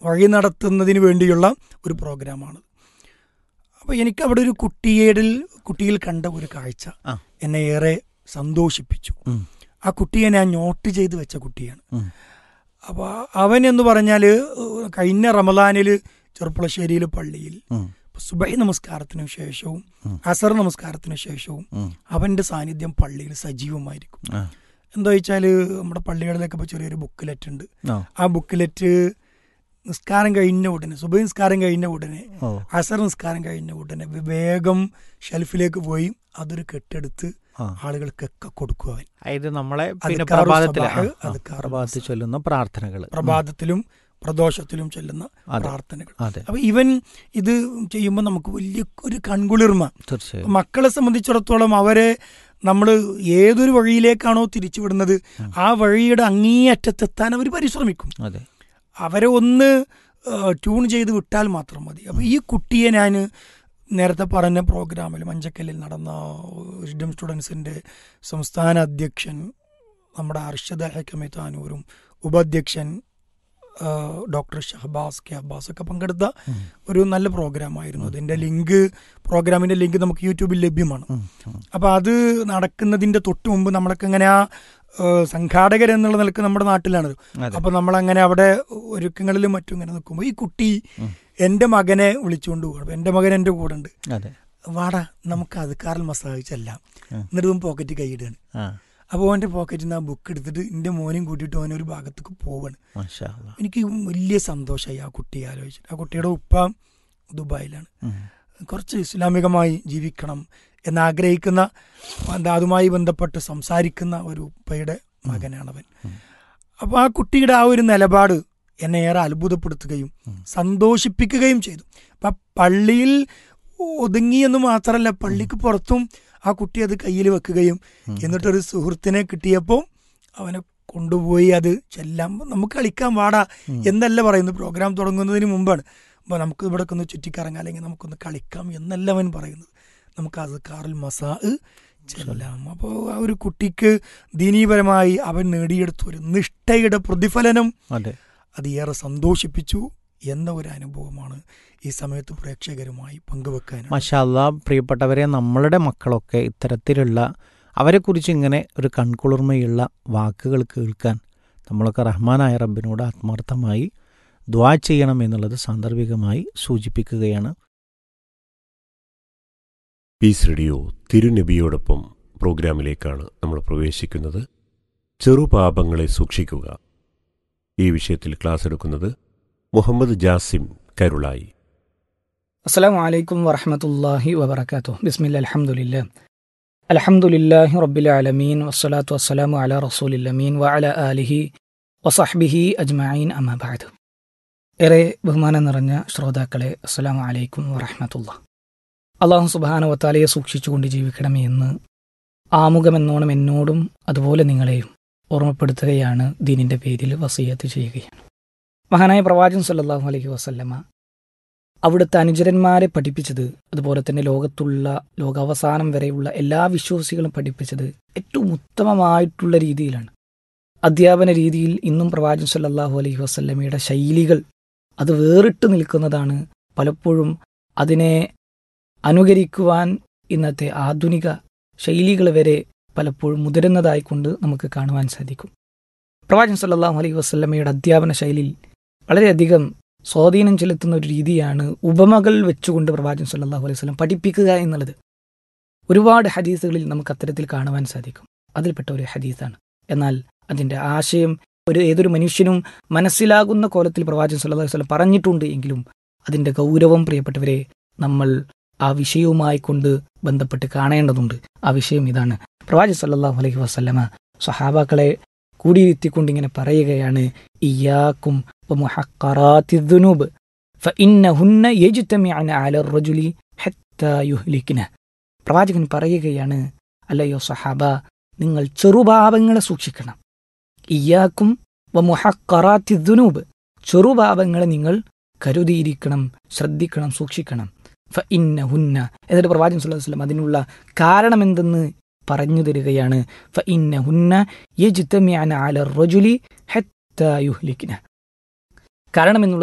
വഴി നടത്തുന്നതിന് വേണ്ടിയുള്ള ഒരു പ്രോഗ്രാമാണ് അപ്പോൾ എനിക്ക് അവിടെ ഒരു കുട്ടിയേടിൽ കുട്ടിയിൽ കണ്ട ഒരു കാഴ്ച ആ. എന്നെ ഏറെ സന്തോഷിപ്പിച്ചു ഉം. ആ കുട്ടിയെ ഞാൻ നോട്ട് ചെയ്ത് വെച്ച കുട്ടിയാണ് ഉം. അപ്പോൾ അവൻ എന്ന് പറഞ്ഞാൽ കഴിഞ്ഞ റമദാനിൽ ചെറുപ്പുളശ്ശേരിയിൽ പള്ളിയിൽ ഉം. സുബൈ നമസ്കാരത്തിന് ശേഷവും ഉം. അസർ നമസ്കാരത്തിന് ശേഷവും ഉം. അവന്റെ സാന്നിധ്യം പള്ളിയിൽ സജീവമായിരിക്കും ആ. എന്താ വെച്ചാൽ നമ്മുടെ പള്ളികളിലൊക്കെ ഇപ്പോൾ ചെറിയൊരു ബുക്കിലെറ്റ് ഉണ്ട് ആ. ആ ബുക്കിലെറ്റ് നിസ്കാരം കഴിഞ്ഞ ഉടനെ സുബൈ നിസ്കാരം കഴിഞ്ഞ ഉടനെ ഓ അസർ നിസ്കാരം കഴിഞ്ഞ ഉടനെ വേഗം ഷെൽഫിലേക്ക് പോയി അതൊരു കെട്ടെടുത്ത് ആ. ആളുകൾക്കൊക്കെ കൊടുക്കും അവൻ അതായത് നമ്മളെ പിന്നെ അദ്കാറു പ്രഭാതത്തിൽ സബാഹ്, അദ്കാറു പ്രഭാതത്തിൽ ചൊല്ലുന്ന പ്രാർത്ഥനകൾ പ്രഭാതത്തിലും പ്രദോഷത്തിലും ചെല്ലുന്ന അതെ. പ്രാർത്ഥനകൾ അതെ അപ്പൊ ഇവൻ ഇത് ചെയ്യുമ്പോൾ നമുക്ക് വലിയ ഒരു കൺകുളിർമ തീർച്ചയായും മക്കളെ സംബന്ധിച്ചിടത്തോളം അവരെ നമ്മൾ ഏതൊരു വഴിയിലേക്കാണോ തിരിച്ചുവിടുന്നത് ഉം. ആ വഴിയുടെ അങ്ങേയറ്റത്തെത്താൻ അവർ പരിശ്രമിക്കും അതെ അവരെ ഒന്ന് ഏഹ്, ട്യൂൺ ചെയ്ത് വിട്ടാൽ മാത്രം മതി അപ്പോൾ ഈ കുട്ടിയെ ഞാൻ നേരത്തെ പറഞ്ഞ പ്രോഗ്രാമിൽ മഞ്ചക്കല്ലിൽ നടന്ന വിസ്ഡം സ്റ്റുഡൻസിൻ്റെ സംസ്ഥാന അധ്യക്ഷൻ നമ്മുടെ അർഷദ് ഹക്കമി താനൂരും ഉപാധ്യക്ഷൻ ഏഹ്, ഡോക്ടർ ഷഹബാസ് കെ അബ്ബാസ് ഒക്കെ പങ്കെടുത്ത ഉം. ഒരു ഒരു നല്ല പ്രോഗ്രാമായിരുന്നു അതിൻ്റെ ലിങ്ക് പ്രോഗ്രാമിൻ്റെ ലിങ്ക് നമുക്ക് യൂട്യൂബിൽ ലഭ്യമാണ് ഉം. ഉം. അപ്പോൾ അത് നടക്കുന്നതിൻ്റെ തൊട്ട് മുമ്പ് നമ്മളൊക്കെ ഇങ്ങനെ ആ ഏഹ്, സംഘാടകർ എന്നുള്ള നിലക്ക് നമ്മുടെ നാട്ടിലാണ് അതെ അപ്പൊ നമ്മളങ്ങനെ അവിടെ ഒരുക്കങ്ങളിലും മറ്റും ഇങ്ങനെ നിൽക്കുമ്പോൾ ഈ കുട്ടി ഉം. എൻ്റെ മകനെ വിളിച്ചുകൊണ്ട് പോകും അപ്പൊ എൻ്റെ മകൻ എൻ്റെ കൂടെ ഉണ്ട് അതെ വാടാ നമുക്ക് അത് കാറിൽ മസാജ് ചെല്ലാം ഉം. എന്നിട്ട് ഇവൻ പോക്കറ്റ് കൈയിടുകയാണ് ആ അപ്പോൾ അവൻ്റെ പോക്കറ്റിൽ നിന്ന് ആ ബുക്ക് എടുത്തിട്ട് എൻ്റെ മോനെയും കൂട്ടിയിട്ട് അവൻ ഒരു ഭാഗത്തേക്ക് പോവാണ് മാഷാ അല്ലാ. എനിക്ക് വലിയ സന്തോഷമായി ആ കുട്ടിയെ ആലോചിച്ചിട്ട് ആ കുട്ടിയുടെ ഉപ്പ ദുബായിലാണ് ഉം. കുറച്ച് ഇസ്ലാമികമായി ജീവിക്കണം എന്നാഗ്രഹിക്കുന്ന എന്താ അതുമായി ബന്ധപ്പെട്ട് സംസാരിക്കുന്ന ഒരു ഉപ്പയുടെ മകനാണവൻ ഉം. അപ്പോൾ ആ കുട്ടിയുടെ ആ ഒരു നിലപാട് എന്നെ ഏറെ അത്ഭുതപ്പെടുത്തുകയും ഉം. സന്തോഷിപ്പിക്കുകയും ചെയ്തു അപ്പം പള്ളിയിൽ ഒതുങ്ങിയെന്ന് മാത്രമല്ല പള്ളിക്ക് പുറത്തും ആ കുട്ടി അത് കയ്യിൽ വെക്കുകയും ഉം. എന്നിട്ടൊരു സുഹൃത്തിനെ കിട്ടിയപ്പോൾ അവനെ കൊണ്ടുപോയി അത് ചെല്ലാം നമുക്ക് കളിക്കാൻ വാടാ ഉം. എന്നല്ല പറയുന്നത് പ്രോഗ്രാം തുടങ്ങുന്നതിന് മുമ്പാണ് അപ്പോൾ നമുക്ക് ഇവിടെ ഒന്ന് ചുറ്റിക്കറങ്ങാം അല്ലെങ്കിൽ നമുക്കൊന്ന് കളിക്കാം എന്നല്ല അവൻ പറയുന്നത് നമുക്ക് അത് കാറിൽ മസാ ചെല്ലാം അപ്പോൾ ആ ഒരു കുട്ടിക്ക് ദീനീപരമായി അവൻ നേടിയെടുത്ത ഒരു നിഷ്ഠയുടെ പ്രതിഫലനം അതെ അത് ഏറെ സന്തോഷിപ്പിച്ചു എന്ന ഒരു അനുഭവമാണ് ഈ സമയത്ത് പ്രേക്ഷകരുമായി പങ്കുവെക്കാൻ മഷാല്ല പ്രിയപ്പെട്ടവരെ നമ്മളുടെ മക്കളൊക്കെ ഇത്തരത്തിലുള്ള അവരെക്കുറിച്ച് ഇങ്ങനെ ഒരു കൺകുളിർമയുള്ള വാക്കുകൾ കേൾക്കാൻ നമ്മളൊക്കെ റഹ്മാനായ റബ്ബിനോട് ആത്മാർത്ഥമായി ദ്വാ ചെയ്യണം എന്നുള്ളത് സാന്ദർഭികമായി സൂചിപ്പിക്കുകയാണ് പീസ് റേഡിയോ തിരുനബിയോടൊപ്പം പ്രോഗ്രാമിലേക്കാണ് നമ്മൾ പ്രവേശിക്കുന്നത് ചെറുപാപങ്ങളെ സൂക്ഷിക്കുക ഈ വിഷയത്തിൽ ക്ലാസ് എടുക്കുന്നത് മുഹമ്മദ് ജാസിം കരുളായി السلام عليكم ورحمة الله وبركاته بسم الله الحمد لله الحمد لله رب العالمين والصلاة والسلام على رسول الأمين وعلى آله وصحبه أجمعين أما بعد ഏറെ ബഹുമാനം നിറഞ്ഞ ശ്രോതാക്കളെ അസ്സലാമു അലൈക്കും വറഹമത്തുള്ള അള്ളാഹു സുബാന വത്താലയെ സൂക്ഷിച്ചുകൊണ്ട് ജീവിക്കണമേ എന്ന് ആമുഖമെന്നോണം എന്നോടും അതുപോലെ നിങ്ങളെയും ഓർമ്മപ്പെടുത്തുകയാണ് ദീനിൻ്റെ പേരിൽ വസീയത്ത് ചെയ്യുകയാണ് മഹാനായ പ്രവാചകൻ സല്ലല്ലാഹു അലൈഹി വസല്ലമ അവിടുത്തെ അനുചരന്മാരെ പഠിപ്പിച്ചത് അതുപോലെ തന്നെ ലോകത്തുള്ള ലോകാവസാനം വരെയുള്ള എല്ലാ വിശ്വാസികളും പഠിപ്പിച്ചത് ഏറ്റവും ഉത്തമമായിട്ടുള്ള രീതിയിലാണ് അധ്യാപന രീതിയിൽ ഇന്നും പ്രവാചകൻ സല്ലല്ലാഹു അലൈഹി വസല്ലമയുടെ ശൈലികൾ അത് വേറിട്ട് നിൽക്കുന്നതാണ് പലപ്പോഴും അതിനെ അനുകരിക്കുവാൻ ഇന്നത്തെ ആധുനിക ശൈലികൾ വരെ പലപ്പോഴും മുതിരുന്നതായിക്കൊണ്ട് നമുക്ക് കാണുവാൻ സാധിക്കും പ്രവാചകൻ സല്ലല്ലാഹു അലൈഹി വസല്ലമയുടെ അധ്യാപന ശൈലിയിൽ വളരെയധികം സ്വാധീനം ചെലുത്തുന്ന ഒരു രീതിയാണ് ഉപമകൾ വെച്ചുകൊണ്ട് പ്രവാചകൻ സല്ലല്ലാഹു അലൈഹി വസല്ലം പഠിപ്പിക്കുക എന്നുള്ളത് ഒരുപാട് ഹദീസുകളിൽ നമുക്ക് അത്തരത്തിൽ കാണുവാൻ സാധിക്കും അതിൽപ്പെട്ട ഒരു ഹദീസാണ് എന്നാൽ അതിൻ്റെ ആശയം ഒരു ഏതൊരു മനുഷ്യനും മനസ്സിലാകുന്ന കോലത്തിൽ പ്രവാചകൻ സല്ലല്ലാഹു അലൈഹി വസല്ലം പറഞ്ഞിട്ടുണ്ട് എങ്കിലും അതിൻ്റെ ഗൗരവം പ്രിയപ്പെട്ടവരെ നമ്മൾ ആ വിഷയവുമായി കൊണ്ട് ബന്ധപ്പെട്ട് കാണേണ്ടതുണ്ട് ആ വിഷയം ഇതാണ് പ്രവാചകൻ സല്ലല്ലാഹു അലൈഹി വസല്ലമ സഹാബാക്കളെ കൂടിയിരുത്തിക്കൊണ്ട് ഇങ്ങനെ പറയുകയാണ് ഇയാക്കും ومحقرات فإنهن يجتمعن على الرجل حتى يهلكنه പ്രവാചകൻ പറയുകയാണ് അല്ലയോ സഹാബ നിങ്ങൾ ചെറുപാപങ്ങളെ സൂക്ഷിക്കണം ഇയാക്കും വമുഹക്കറാത്തി ദുനൂബ് ചെറുപാപങ്ങളെ നിങ്ങൾ കരുതിയിരിക്കണം ശ്രദ്ധിക്കണം സൂക്ഷിക്കണം ഫ ഇന്ന ഹുന്ന എന്നിട്ട് പ്രവാചകൻ സല്ലല്ലാഹു അലൈഹി വസല്ലം അതിനുള്ള കാരണമെന്തെന്ന് പറഞ്ഞു തരികയാണ് ഫ ഇന്ന ഹുന്ന യജ്തമിഅന അല റജുലി ഹത്ത യുഹ്ലിക്കിന കാരണം എന്നുള്ള